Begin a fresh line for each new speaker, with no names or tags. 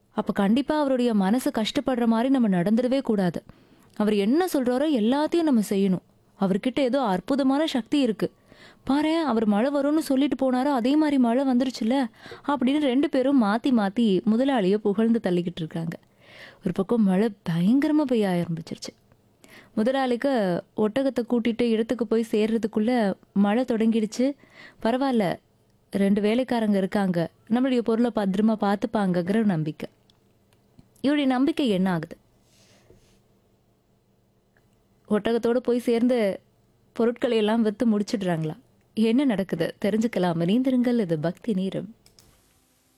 அப்ப கண்டிப்பா அவருடைய மனசு கஷ்டப்படுற மாதிரி நம்ம நடந்துடவே கூடாது அவர் என்ன சொல்றாரோ எல்லாத்தையும் நம்ம செய்யணும் அவர்கிட்ட ஏதோ அற்புதமான சக்தி இருக்கு பாரேன் அவர் மழை வரும்னு சொல்லிட்டு போனாரோ அதே மாதிரி மழை வந்துருச்சுல்ல அப்படின்னு ரெண்டு பேரும் மாத்தி மாத்தி முதலாளியை புகழ்ந்து தள்ளிக்கிட்டு இருக்காங்க ஒரு பக்கம் மழை பயங்கரமா பெய்ய ஆரம்பிச்சிருச்சு முதலாளிக்கு ஒட்டகத்தை கூட்டிட்டு இடத்துக்கு போய் சேர்றதுக்குள்ள மழை தொடங்கிடுச்சு பரவாயில்ல ரெண்டு வேலைக்காரங்க இருக்காங்க நம்மளுடைய பொருளை பத்திரமா பார்த்துப்பாங்கங்கிற ஒரு நம்பிக்கை இவருடைய நம்பிக்கை என்ன ஆகுது ஒட்டகத்தோடு போய் சேர்ந்து பொருட்களை எல்லாம் விற்று முடிச்சிடுறாங்களா என்ன நடக்குது தெரிஞ்சுக்கலாம் இணைந்திருங்கள் இது பக்தி நேரம்